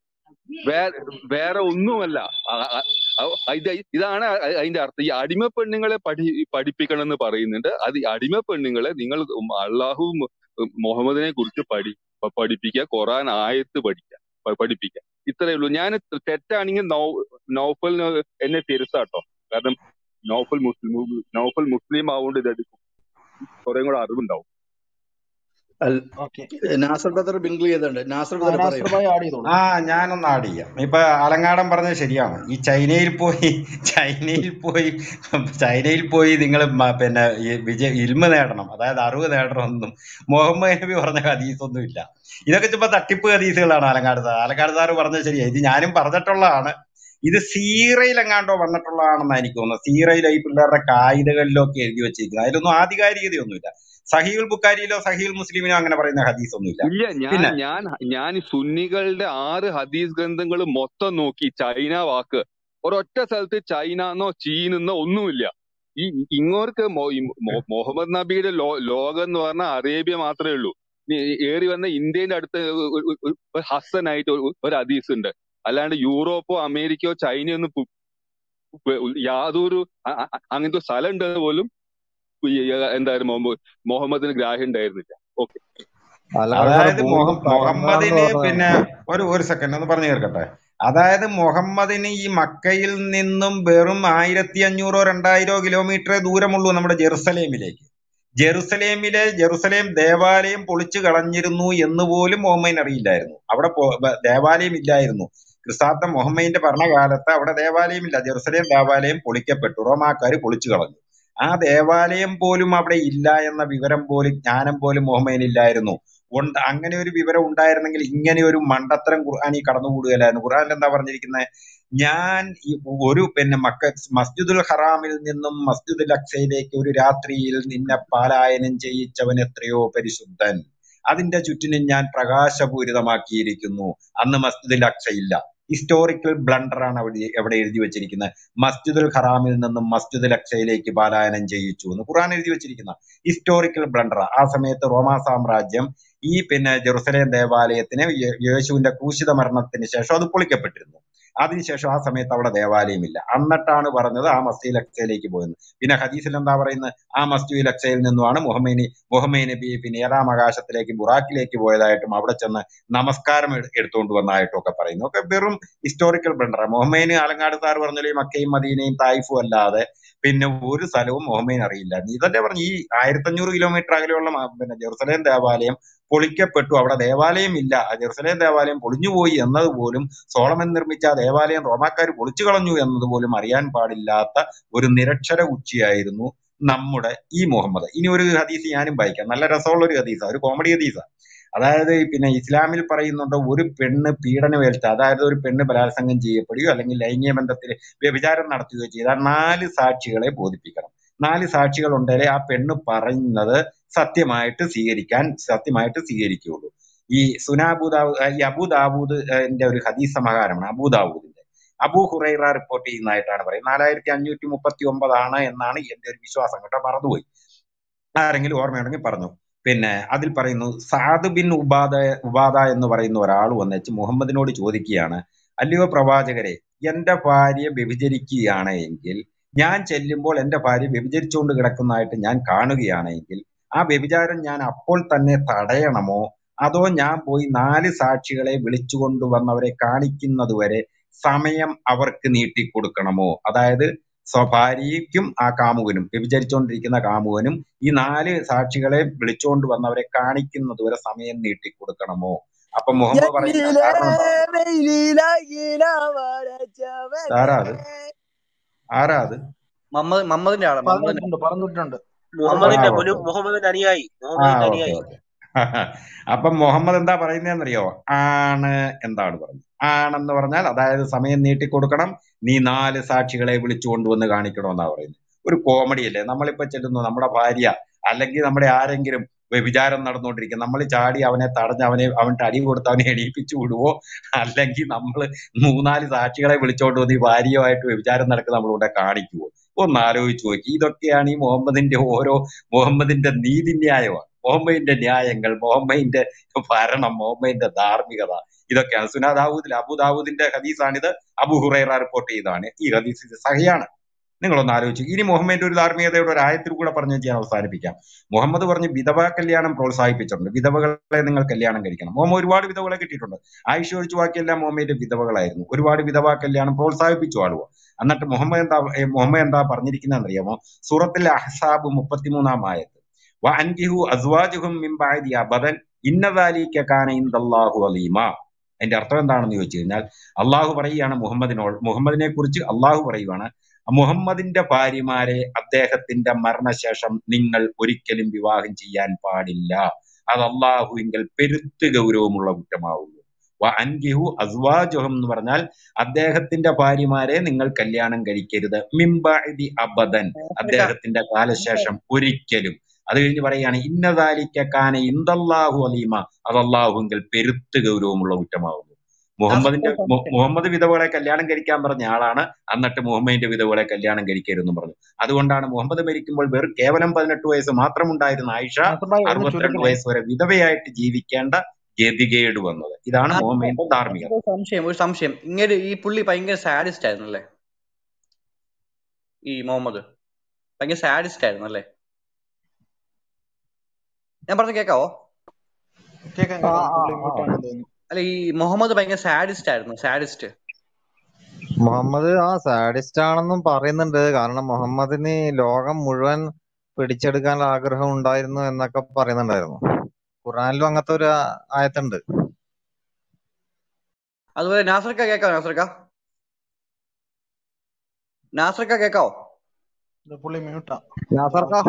വേറെ വേറെ ഒന്നുമല്ല ആ- ആ- ആ- ഇത് ഇതാണ് അ- അതിന്റെ അർത്ഥം ഈ അടിമ പെണ്ണുങ്ങളെ പഠി പഠിപ്പിക്കണം എന്ന് പറയുന്നുണ്ട് അത് ഈ അടിമ പെണ്ണുങ്ങളെ നിങ്ങൾ അള്ളാഹു മുഹമ്മദിനെ കുറിച്ച് പഠി പ- പഠിപ്പിക്കുക ഖുറാൻ ആയത്ത് പഠിക്കുക പ- പഠിപ്പിക്കുക ഇത്രയേ ഉള്ളൂ ഞാൻ തെറ്റാണെങ്കിൽ നൗ നൗഫൽ എന്നെ തിരുത്താട്ടോ കാരണം നൗഫൽ മുസ്ലിം നൗഫൽ മുസ്ലിം ആവുകൊണ്ട് ഇത് കുറെ കൂടെ അറിവുണ്ടാവും അൽ- ഓക്കെ നാസർ ബ്രദർ ബിങ്കിൾ ചെയ്തിട്ടുണ്ട് നാസർ ബ്രദർ നാസർ പറയൂ ഭായി ആഡ് ചെയ്തോളൂ ആ ഞാനൊന്ന് ആഡ് ചെയ്യാം ഇപ്പൊ അലങ്കാടൻ പറഞ്ഞത് ശരിയാണ് ഈ ചൈനയിൽ പോയി ചൈനയിൽ പോയി ചൈനയിൽ പോയി നിങ്ങൾ പിന്നെ ഈ വിജയ ഇൽമ നേടണം അതായത് അറിവ് നേടണമെന്നും മുഹമ്മദ് നബി പറഞ്ഞ ഹദീസൊന്നും ഇല്ല ഇതൊക്കെ ചുമ്മാ തട്ടിപ്പ് ഹദീസുകളാണ് അലങ്കാട് സാർ അലങ്കാട് സാറ് പറഞ്ഞത് ശരിയാ ഇത് ഞാനും പറഞ്ഞിട്ടുള്ളതാണ് ഇത് സീറയിൽ എങ്ങാണ്ടോ വന്നിട്ടുള്ളതാണെന്ന് എനിക്ക് തോന്നുന്നത് സീറയിലോ ഈ പിള്ളേരുടെ കായികകളിലോ ഒക്കെ എഴുതി വെച്ചിരിക്കുന്നത് അതിലൊന്നും ആധികാരികതയൊന്നുമില്ല സഹീൽ ബുക്കാരിയിലോ സഹീൽ മുസ്ലിമിനോ അങ്ങനെ പറയുന്ന ഹദീസൊന്നുമില്ല ഇല്ല ഞാൻ പിന്നെ ഞാൻ ഞാൻ ഈ സുന്നികളുടെ ആറ് ഹദീസ് ഗ്രന്ഥങ്ങൾ മൊത്തം നോക്കി ചൈന വാക്ക് ഒരൊറ്റ സ്ഥലത്ത് ചൈന എന്നോ ചീനെന്നോ ഒന്നുമില്ല ഈ ഇങ്ങോർക്ക് മൊ- ഈ മൊ- മുഹമ്മദ് നബിയുടെ ലോ ലോകം എന്ന് പറഞ്ഞാൽ അറേബ്യ മാത്രമേ ഉള്ളൂ ഇനി ഏറി വന്ന ഇന്ത്യന്റെ അടുത്ത് ഒരു- ഒരു- ഒരു- ഒരു ഹസനായിട്ട് ഒരു ഒരു ഹദീസ് ഉണ്ട് അല്ലാണ്ട് യൂറോപ്പോ അമേരിക്കയോ ചൈനയോ ഒന്നും പു- പു- യാതൊരു അ- അ- അങ്ങനത്തെ സ്ഥലം ഉണ്ടെന്ന് പോലും ഈ എന്തായാലും മുഹമ്മദ് മുഹമ്മദിന് ഗ്രാഹ്യം ഉണ്ടായിരുന്നില്ല ഓക്കെ അലങ്കാട് സാറ് അതായത് ഭൂമി മുഹ- തകർന്നാന്ന് മുഹമ്മദിന് പറഞ്ഞ പിന്നെ ഒരു ഒരു സെക്കൻഡ് ഒന്ന് പറഞ്ഞു തീർക്കട്ടെ അതായത് മുഹമ്മദിന് ഈ മക്കയിൽ നിന്നും വെറും ആയിരത്തി അഞ്ഞൂറോ രണ്ടായിരോ കിലോമീറ്റർ ദൂരമുള്ളൂ നമ്മുടെ ജെറുസലേമിലേക്ക് ജെറുസലേമിലെ ജെറുസലേം ദേവാലയം പൊളിച്ചു കളഞ്ഞിരുന്നു എന്ന് പോലും മുഹമ്മദിന് അറിയില്ലായിരുന്നു അവിടെ പോ- ബ- ദേവാലയം ഇല്ലായിരുന്നു ക്രിസ്താബ്ദം മുഹമ്മദിന്റെ ഭരണകാലത്ത് അവിടെ ദേവാലയം ഇല്ല ജെറുസലേം ദേവാലയം പൊളിക്കപ്പെട്ടു റോമാക്കാർ പൊളിച്ചു കളഞ്ഞു ആ ദേവാലയം പോലും അവിടെ ഇല്ല എന്ന വിവരം പോലും ജ്ഞാനം പോലും മുഹമ്മദിന് ഇല്ലായിരുന്നു ഉണ്ട് അങ്ങനെ ഒരു വിവരം ഉണ്ടായിരുന്നെങ്കിൽ ഇങ്ങനെ ഒരു മണ്ടത്തരം ഖുർആൻ ഈ കടന്നുകൂടുകയില്ലായിരുന്നു ഖുർആനിൽ എന്താ പറഞ്ഞിരിക്കുന്നത് ഞാൻ ഈ ഒരു പിന്നെ മക്ക മസ്ജിദുൽ ഹറാമിൽ നിന്നും മസ്ജിദുൽ അക്സയിലേക്ക് ഒരു രാത്രിയിൽ നിന്നെ പാലായനം ചെയ്യിച്ചവൻ എത്രയോ പരിശുദ്ധൻ അതിന്റെ ചുറ്റിനും ഞാൻ പ്രകാശപൂരിതമാക്കിയിരിക്കുന്നു അന്ന് മസ്ജിദുൽ അക്സ ഇല്ല ഹിസ്റ്റോറിക്കൽ ബ്ലണ്ടർ ആണ് അവിടെ എവിടെ എഴുതി വെച്ചിരിക്കുന്നത് മസ്ജിദുൽ ഹറാമിൽ നിന്നും മസ്ജിദുൽ അക്സയിലേക്ക് പാലായനം ചെയ്യിച്ചു എന്ന് ഖുർആൻ എഴുതി വെച്ചിരിക്കുന്ന ഹിസ്റ്റോറിക്കൽ ബ്ലണ്ടർ ആ സമയത്ത് റോമാ സാമ്രാജ്യം ഈ പിന്നെ ജെറുസലേം ദേവാലയത്തിന് യേ- യേശുവിന്റെ ക്രൂശിത മരണത്തിന് ശേഷം അത് പൊളിക്കപ്പെട്ടിരുന്നു അതിനുശേഷം ആ സമയത്ത് അവിടെ ദേവാലയമില്ല എന്നിട്ടാണ് പറഞ്ഞത് ആ മസ്ജിദ് അക്സയിലേക്ക് പോയെന്ന് പിന്നെ ഹദീസിൽ എന്താ പറയുന്നത് ആ മസ്ജിദ് അക്സയിൽ നിന്നുമാണ് മുഹമ്മദ് മുഹമ്മദ് നബി പിന്നെ ഏഴാം ആകാശത്തിലേക്ക് ബുറാക്കിലേക്ക് പോയതായിട്ടും അവിടെ ചെന്ന് നമസ്കാരം എടു- എടുത്തുകൊണ്ട് വന്നതായിട്ടും ഒക്കെ പറയുന്നു ഒക്കെ വെറും ഹിസ്റ്റോറിക്കൽ ബ്ലണ്ടർ മുഹമ്മദിന് ആലങ്ങാട് സാർ പറഞ്ഞ ഈ മക്കയും മദീനയും തായിഫും അല്ലാതെ പിന്നെ ഒരു സ്ഥലവും മുഹമ്മദിന് അറിയില്ല ഇതല്ലേ പറഞ്ഞു ഈ ആയിരത്തഞ്ഞൂറ് കിലോമീറ്റർ അകലെയുള്ള മ- പിന്നെ ജെറുസലേം ദേവാലയം പൊളിക്കപ്പെട്ടു അവിടെ ദേവാലയം ഇല്ല ആ ജെറുസലേം ദേവാലയം പൊളിഞ്ഞുപോയി എന്നത് പോലും സോളമൻ നിർമ്മിച്ച ആ ദേവാലയം റോമാക്കാർ പൊളിച്ചു കളഞ്ഞു എന്നത് പോലും അറിയാൻ പാടില്ലാത്ത ഒരു നിരക്ഷര ഉച്ചിയായിരുന്നു നമ്മുടെ ഈ മുഹമ്മദ് ഇനി ഒരു ഹദീസ് ഞാനും വായിക്കാം നല്ല രസമുള്ള ഒരു ഹദീസാ ഒരു കോമഡി ഹദീസാ അതായത് പിന്നെ ഇസ്ലാമിൽ പറയുന്നുണ്ട് ഒരു പെണ്ണ് പീഡനമേൽത്ത അതായത് ഒരു പെണ്ണ് ബലാത്സംഗം ചെയ്യപ്പെടുകയോ അല്ലെങ്കിൽ ലൈംഗിക ബന്ധത്തിൽ വ്യഭിചാരം നടത്തുകയോ ചെയ്താൽ നാല് സാക്ഷികളെ ബോധിപ്പിക്കണം നാല് സാക്ഷികൾ ഉണ്ടെങ്കിലേ ആ പെണ്ണ് പറയുന്നത് സത്യമായിട്ട് സ്വീകരിക്കാൻ സത്യമായിട്ട് സ്വീകരിക്കുകയുള്ളൂ ഈ സുനാബുദാവു ഈ അബുദാവൂദിന്റെ ഒരു ഹദീസ് സമാഹാരമാണ് അബുദാവൂദിന്റെ അബൂ ഹുറൈറ റിപ്പോർട്ട് ചെയ്യുന്നതായിട്ടാണ് പറയുന്നത് നാലായിരത്തി അഞ്ഞൂറ്റി മുപ്പത്തി ഒമ്പതാണ് എന്നാണ് എന്റെ ഒരു വിശ്വാസം കേട്ടോ മറന്നുപോയി ആരെങ്കിലും ഓർമ്മയുണ്ടെങ്കിൽ പറഞ്ഞു പിന്നെ അതിൽ പറയുന്നു സാദ് ബിൻ ഉബാദ ഉബാദ എന്ന് പറയുന്ന ഒരാൾ വന്നേച്ച് മുഹമ്മദിനോട് ചോദിക്കുകയാണ് അല്ലയോ പ്രവാചകരെ എന്റെ ഭാര്യ വ്യഭിചരിക്കുകയാണ് എങ്കിൽ ഞാൻ ചെല്ലുമ്പോൾ എന്റെ ഭാര്യ വ്യഭിചരിച്ചുകൊണ്ട് കിടക്കുന്നതായിട്ട് ഞാൻ കാണുകയാണ് എങ്കിൽ ആ വ്യഭിചാരം ഞാൻ അപ്പോൾ തന്നെ തടയണമോ അതോ ഞാൻ പോയി നാല് സാക്ഷികളെ വിളിച്ചുകൊണ്ട് വന്നവരെ കാണിക്കുന്നത് വരെ സമയം അവർക്ക് നീട്ടിക്കൊടുക്കണമോ അതായത് സ്വഭാര്യയ്ക്കും ആ കാമുകനും വ്യഭിചരിച്ചുകൊണ്ടിരിക്കുന്ന കാമുകനും ഈ നാല് സാക്ഷികളെ വിളിച്ചുകൊണ്ട് വന്നവരെ കാണിക്കുന്നത് വരെ സമയം നീട്ടിക്കൊടുക്കണമോ അപ്പൊ മുഹമ്മദ് പറയുന്ന കാരണം എന്താ ആരാ അത് ആരാ അത് മുഹമ്മദ് മുഹമ്മദിന്റെ ആളാ മുഹമ്മദിന്റെ പറഞ്ഞിട്ടുണ്ട് പറഞ്ഞിട്ടുണ്ട് ആ മുഹമ്മദിന്റെ ഓക്കെ മുലു ഓക്കെ മുഹമ്മദിന്റെ അനുയായി ആ മുഹമ്മദിന്റെ ഓക്കെ അനുയായി ഓക്കെ അപ്പൊ മുഹമ്മദ് എന്താ പറയുന്നതെന്നറിയോ ആണ് എന്താണ് പറഞ്ഞത് ആണെന്ന് പറഞ്ഞാൽ അതായത് സമയം നീട്ടിക്കൊടുക്കണം നീ നാല് സാക്ഷികളെ വിളിച്ചു കൊണ്ടുവന്ന് കാണിക്കണമെന്നാ പറയുന്നത് ഒരു കോമഡി അല്ലേ നമ്മളിപ്പോ ചെല്ലുന്നു നമ്മുടെ ഭാര്യ അല്ലെങ്കിൽ നമ്മുടെ ആരെങ്കിലും വ്യഭിചാരം നടന്നുകൊണ്ടിരിക്കും നമ്മൾ ചാടി അവനെ തടഞ്ഞ് അവനെ അവൻട്ട് അടി കൊടുത്ത് അവനെ എണീപ്പിച്ചു വിടുവോ അല്ലെങ്കിൽ നമ്മൾ മൂന്നാല് സാക്ഷികളെ വിളിച്ചോണ്ട് വന്ന് ഈ ഭാര്യയുമായിട്ട് വ്യഭിചാരം നടക്കുന്ന നമ്മളിവിടെ കാണിക്കുവോ ഒന്ന് ആലോചിച്ച് നോക്കി ഇതൊക്കെയാണ് ഈ മുഹമ്മദിന്റെ ഓരോ മുഹമ്മദിന്റെ നീതിന്യായമാണ് മുഹമ്മദിന്റെ ന്യായങ്ങൾ മുഹമ്മദിന്റെ ഭരണം മുഹമ്മദിന്റെ ധാർമ്മികത ഇതൊക്കെയാണ് സുനാ ദാവൂദിൽ അബു ദാവൂദിന്റെ ഹദീസാണിത് അബു ഹുറൈറ റിപ്പോർട്ട് ചെയ്തതാണ് ഈ ഹദീസ് ഇത് സഹിയാണ് നിങ്ങളൊന്ന് ആലോചിച്ചു ഇനി മുഹമ്മദിന്റെ ഒരു ധാർമ്മികതയുടെ ഒരു ആയത്തിൽ കൂടെ പറഞ്ഞു വെച്ച് ഞാൻ അവസാനിപ്പിക്കാം മുഹമ്മദ് പറഞ്ഞ് വിധവാ കല്യാണം പ്രോത്സാഹിപ്പിച്ചിട്ടുണ്ട് വിധവകളെ നിങ്ങൾ കല്യാണം കഴിക്കണം മുഹമ്മദ് ഒരുപാട് വിധവകളെ കിട്ടിയിട്ടുണ്ട് ആയിഷ ഒഴിച്ചു ബാക്കിയെല്ലാം മുഹമ്മദിന്റെ വിധവകളായിരുന്നു ഒരുപാട് വിധവാ കല്യാണം പ്രോത്സാഹിപ്പിച്ചു ആളുക എന്നിട്ട് മുഹമ്മദ് എന്താ ഏ, മുഹമ്മദ് എന്താ പറഞ്ഞിരിക്കുന്നതെന്ന് അറിയാമോ സൂറത്തിലെ അഹ്സാബ് മുപ്പത്തിമൂന്നാം ആയത്ത് വ അൻകിഹു അസ്വാജുഹും മിൻ ബഅദി അബദൻ ഇന്ന ദാലിക കാന ഇൻദല്ലാഹു അലീമ അതിന്റെ അർത്ഥം എന്താണെന്ന് ചോദിച്ചു കഴിഞ്ഞാൽ അള്ളാഹു പറയുകയാണ് മുഹമ്മദിനോട് മുഹമ്മദിനെ കുറിച്ച് അള്ളാഹു പറയുവാണ് മുഹമ്മദിന്റെ ഭാര്യമാരെ അദ്ദേഹത്തിന്റെ മരണശേഷം നിങ്ങൾ ഒരിക്കലും വിവാഹം ചെയ്യാൻ പാടില്ല അത് അള്ളാഹുവിങ്കൽ പെരുത്ത് ഗൗരവമുള്ള കുറ്റമാവുന്നു വ അൻകിഹു അസ്വാജുഹം എന്ന് പറഞ്ഞാൽ അദ്ദേഹത്തിന്റെ ഭാര്യമാരെ നിങ്ങൾ കല്യാണം കഴിക്കരുത് മിംബഅദി അബദൻ നാസർക്ക അദ്ദേഹത്തിന്റെ കാലശേഷം ഒരിക്കലും അത് കഴിഞ്ഞ് പറയാണ് ഇന്നദാലിക്ക കാന ഇന്ദല്ലാഹു അലീമ അത് അള്ളാഹുവിങ്കൽ പെരുത്ത് ഗൗരവമുള്ള കുറ്റമാവുന്നു നാസർക്ക മുഹമ്മദിന്റെ ഒരു മു- സംശയം മുഹമ്മദ് വിധവകളെ കല്യാണം കഴിക്കാൻ പറഞ്ഞ ആളാണ് എന്നിട്ട് മുഹമ്മദിന്റെ വിധവകളെ കല്യാണം കഴിക്കരുതെന്ന് പറഞ്ഞു അതുകൊണ്ടാണ് മുഹമ്മദ് മരിക്കുമ്പോൾ വെറും കേവലം പതിനെട്ട് വയസ്സ് മാത്രമുണ്ടായിരുന്ന ആയിഷ നാസർ ഭായി ഒന്ന് അറുപത്തിരണ്ട് ചുരുക്കണേ വയസ്സ് വരെ വിധവയായിട്ട് ജീവിക്കേണ്ട ഗതികേട് വന്നത് ഇതാണ് നാസർക്ക മുഹമ്മദിന്റെ ഒരു ധാർമ്മികത ഒരു സംശയം ഒരു സംശയം ഇങ്ങനെ ഈ പുള്ളി ഭയങ്കര സാഡിസ്റ്റ് ആയിരുന്നു അല്ലേ ഈ മുഹമ്മദ് ഭയങ്കര സാഡിസ്റ്റ് ആയിരുന്നു അല്ലേ ഞാൻ പറഞ്ഞ കേക്കാവോ കേൾക്കാം ആ കേൾക്കാം ആ പുള്ളി ആ മ്യൂട്ടാണെന്ന് തോന്നുന്നു അല്ല ഈ മുഹമ്മദ് ഭയങ്കര സാഡിസ്റ്റ് ആയിരുന്നു സാഡിസ്റ്റ് മുഹമ്മദ് ആ സാഡിസ്റ്റ് ആണെന്നും പറയുന്നുണ്ട് കാരണം മുഹമ്മദിന് ഈ ലോകം മുഴുവൻ പിടിച്ചെടുക്കാൻ ആഗ്രഹം ഉണ്ടായിരുന്നു എന്നൊക്കെ പറയുന്നുണ്ടായിരുന്നു ഖുറാനിലും അങ്ങനത്തെ ഒരു ആയത്തുണ്ട് അതുപോലെ നാസർക്ക കേക്കാവോ നാസർക്ക നാസർക്ക കേക്കാവോ ഇത് പുള്ളി മ്യൂട്ടാ നാസർക്ക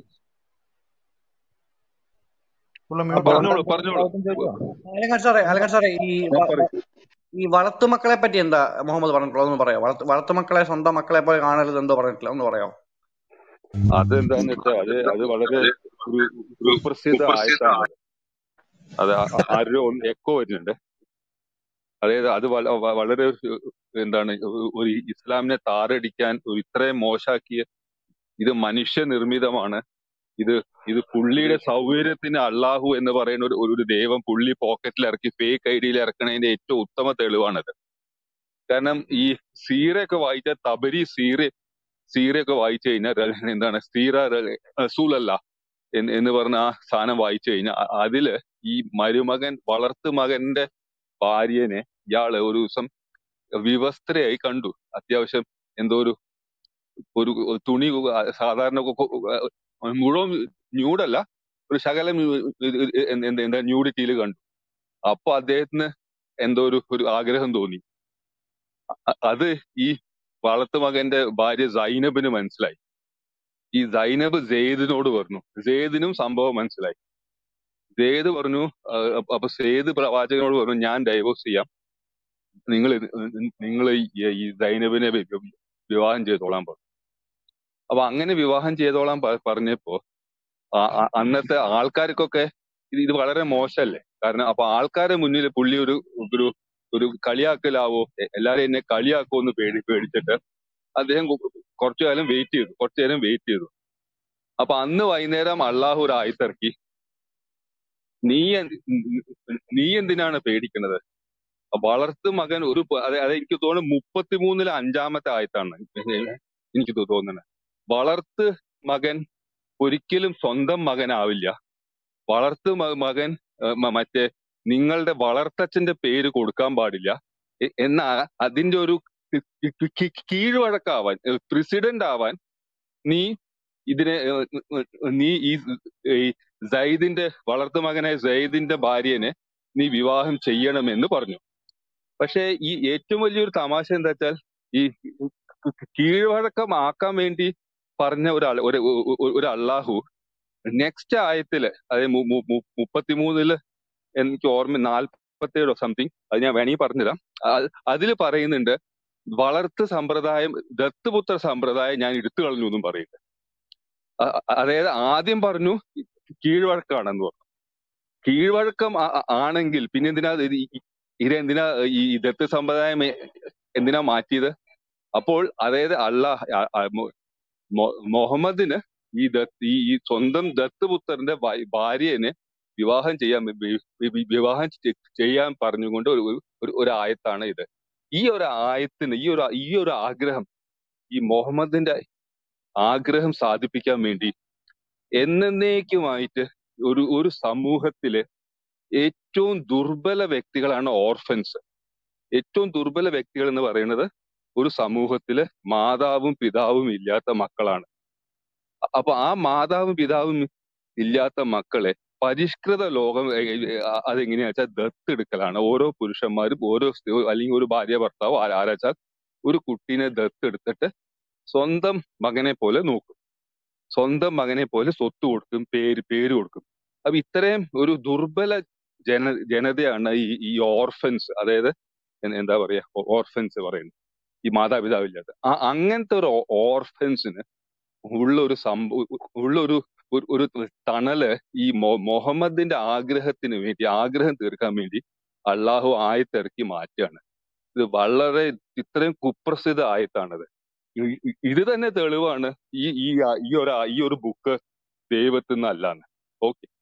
പുള്ളി ആ, മ്യൂട്ടാണ് പറഞ്ഞോളൂ പറഞ്ഞോളൂ അലങ്കാട് സാറേ അലങ്കാട് സാറേ ഈ ആ, വ- പറയൂ വ- ഈ വളർത്തുമക്കളെ പറ്റി എന്താ മുഹമ്മദ് പറഞ്ഞിട്ടുള്ളത് ഒന്ന് പറയാമോ വളർത്തു വളർത്തുമക്കളെ സ്വന്തം മക്കളെ പോലെ കാണരുത് എന്തോ പറഞ്ഞിട്ടില്ല ഒന്ന് പറയാമോ അതെന്താന്ന് വെച്ചാൽ അത് അത് വളരെ ഒരു സുപ്രസിദ്ധ ആയത്താണ് അത് ആ- ആ- ആരോ ഒന്ന് എക്കോ വരുന്നുണ്ട് അതായത് അത് വള- വ- വളരെ ഒരു- എന്താണ് ഒരു ഒരു ഇസ്ലാമിനെ താറടിക്കാൻ ഒരു ഇത്രയും മോശാക്കിയ ഇത് മനുഷ്യ നിർമ്മിതമാണ് ഇത് ഇത് പുള്ളിയുടെ സൗകര്യത്തിന് അള്ളാഹു എന്ന് പറയുന്ന ഒരു ഒരു ദൈവം പുള്ളി പോക്കറ്റിൽ ഇറക്കി ഫേക്ക് ഐ ഡിയിൽ ഇറക്കണതിന്റെ ഏറ്റവും ഉത്തമ തെളിവാണത് കാരണം ഈ സീറയൊക്കെ വായിച്ച തബരി സീറ സീറയൊക്കെ വായിച്ചു കഴിഞ്ഞാൽ ര- എന്താണ് സീറ റസൂലല്ല എന്ന് എന്ന് പറഞ്ഞ ആ സാധനം വായിച്ചു കഴിഞ്ഞാൽ അ- അതില് ഈ മരുമകൻ വളർത്തു മകന്റെ ഭാര്യനെ ഇയാള് ഒരു ദിവസം വിവസ്ത്രയായി കണ്ടു അത്യാവശ്യം എന്തോ ഒരു ഒരു തുണി സാധാരണ കൊ- കൊ- മുഴുവൻ ന്യൂഡല്ല ഒരു ശകലം എന്താ എന്താ ന്യൂഡിറ്റിയിൽ കണ്ടു അപ്പൊ അദ്ദേഹത്തിന് എന്തോ ഒരു ഒരു ആഗ്രഹം തോന്നി അ- അത് ഈ വളർത്തു മകന്റെ ഭാര്യ സൈനബിന് മനസ്സിലായി ഈ സൈനബ് സെയ്ദിനോട് പറഞ്ഞു സെയ്ദിനും സംഭവം മനസ്സിലായി സെയ്ദ് പറഞ്ഞു ആ, അപ്പൊ അപ്പൊ സെയ്ദ് പ്രവാചകനോട് പറഞ്ഞു ഞാൻ ഡൈവോഴ്സ് ചെയ്യാം നിങ്ങൾ നിങ്ങൾ ഈ സൈനബിനെ വി- വി- വിവാഹം ചെയ്തോളാൻ പറഞ്ഞു അപ്പൊ അങ്ങനെ വിവാഹം ചെയ്തോളാൻ പ- പറഞ്ഞപ്പോ ആ- ആ- അന്നത്തെ ആൾക്കാർക്കൊക്കെ ഇത് ഇത് വളരെ മോശമല്ലേ കാരണം അപ്പൊ ആൾക്കാരെ മുന്നിൽ പുള്ളി ഒരു ഒരു ഒരു കളിയാക്കലാവോ എ- എല്ലാരും എന്നെ കളിയാക്കോ എന്ന് പേടി പേടിച്ചിട്ട് അദ്ദേഹം കു- കുറച്ചു കാലം വെയിറ്റ് ചെയ്തു കുറച്ചു നേരം വെയിറ്റ് ചെയ്തു അപ്പൊ അന്ന് വൈകുന്നേരം അള്ളാഹു ഒരു ആയത്തിറക്കി നീ എന്ത്- നീ എന്തിനാണ് പേടിക്കുന്നത് വളർത്തു മകൻ ഒരു പ- അത് അത് എനിക്ക് തോന്നുന്നു മുപ്പത്തിമൂന്നിലെ അഞ്ചാമത്തെ ആയത്താണ് എനിക്ക് തോ- തോന്നുന്നത് വളർത്ത് മകൻ ഒരിക്കലും സ്വന്തം മകനാവില്ല വളർത്തു മ- മകൻ ഏഹ് മ- മറ്റേ നിങ്ങളുടെ വളർത്തച്ഛന്റെ പേര് കൊടുക്കാൻ പാടില്ല എ- എന്നാ അതിന്റെ ഒരു കി- കി- കി- കീഴ്വഴക്കാവാൻ പ്രസിഡന്റ് ആവാൻ നീ ഇതിനെ ഏഹ് ഏഹ് നീ ഈ ഈ സയ്യിദിന്റെ വളർത്തു മകനെ സയ്യിദിന്റെ ഭാര്യനെ നീ വിവാഹം ചെയ്യണമെന്ന് പറഞ്ഞു പക്ഷേ ഈ ഏറ്റവും വലിയൊരു തമാശ എന്താ വെച്ചാൽ ഈ കീഴ്വഴക്കമാക്കാൻ വേണ്ടി പറഞ്ഞ ഒരാൾ ഒരു ഒരു ഒരു അള്ളാഹു നെക്സ്റ്റ് ആയത്തില് അതായത് മു- മു- മു- മുപ്പത്തിമൂന്നില് എനിക്ക് ഓർമ്മ നാൽപ്പത്തേഴോ സംതിങ് അത് ഞാൻ വേണമെങ്കിൽ പറഞ്ഞുതരാം അതിൽ പറയുന്നുണ്ട് വളർത്ത് സമ്പ്രദായം ദത്തുപുത്ര സമ്പ്രദായം ഞാൻ എടുത്തു കളഞ്ഞു എന്നും പറയുന്നത് അ- അ- അതായത് ആദ്യം പറഞ്ഞു കീഴ്വഴക്കാണെന്ന് പറഞ്ഞു കീഴ്വഴക്കം ആ- ആ- ആണെങ്കിൽ പിന്നെ എന്തിനാ ഇത് ഈ- ഇതെന്തിനാ ഈ ദത്ത് സമ്പ്രദായം എ- എന്തിനാ മാറ്റിയത് അപ്പോൾ അതായത് അള്ളാഹ് ആ- ആ മു- മൊ- മുഹമ്മദിന് ഈ ദത്ത് ഈ ഈ സ്വന്തം ദത്തുപുത്രന്റെ ഭാ- ഭാര്യനെ വിവാഹം ചെയ്യാൻ വി- വി- വി- വിവാഹം ചെ- ചെയ്യാൻ പറഞ്ഞുകൊണ്ട് ഒരു ഒരു ഒരു ഒരു ആയത്താണ് ഇത് ഈ ഒരു ആയത്തിന് ഈ ഒരു ഈ ഒരു ആഗ്രഹം ഈ മുഹമ്മദിന്റെ ആഗ്രഹം സാധിപ്പിക്കാൻ വേണ്ടി എന്നേക്കുമായിട്ട് ഒരു ഒരു സമൂഹത്തിലെ ഏറ്റവും ദുർബല വ്യക്തികളാണ് ഓർഫൻസ് ഏറ്റവും ദുർബല വ്യക്തികൾ എന്ന് പറയുന്നത് ഒരു സമൂഹത്തിലെ മാതാവും പിതാവും ഇല്ലാത്ത മക്കളാണ് അ- അപ്പൊ ആ മാതാവും പിതാവും ഇല്ലാത്ത മക്കളെ പരിഷ്കൃത ലോകം എ- എ- അ- അതെങ്ങനെയാ വെച്ചാൽ ദത്തെടുക്കലാണ് ഓരോ പുരുഷന്മാരും ഓരോ സ്ത്രീ അല്ലെങ്കിൽ ഒരു ഭാര്യ ഭർത്താവ് ആരാ ആരാച്ചാൽ ഒരു കുട്ടീനെ ദത്തെടുത്തിട്ട് സ്വന്തം മകനെ പോലെ നോക്കും സ്വന്തം മകനെ പോലെ സ്വത്ത് കൊടുക്കും പേര് പേര് കൊടുക്കും അപ്പൊ ഇത്രയും ഒരു ദുർബല ജന ജനതയാണ് ഈ ഈ ഓർഫൻസ് അതായത് എ- എന്താ പറയാ ഓർഫൻസ് പറയുന്നത് ഈ മാതാപിതാവില്ലാത്ത ആ അങ്ങനത്തെ ഒരു ഓർഫൻസിന് ഉള്ള ഒരു സംഭവ ഉള്ള ഒരു ഒരു ഒരു തണല് ഈ മൊ- മുഹമ്മദിന്റെ ആഗ്രഹത്തിന് വേണ്ടി ആഗ്രഹം തീർക്കാൻ വേണ്ടി അള്ളാഹു ആയത്തിറക്കി മാറ്റുകയാണ് ഇത് വളരെ ഇത്രയും കുപ്രസിദ്ധ ആയത്താണത് ഇ- ഇ- ഇത് തന്നെ തെളിവാണ് ഈ ഈ ഈ ഒരു ഈ ഒരു ബുക്ക് ദൈവത്തിൽ നിന്നല്ലാന്ന് ഓക്കെ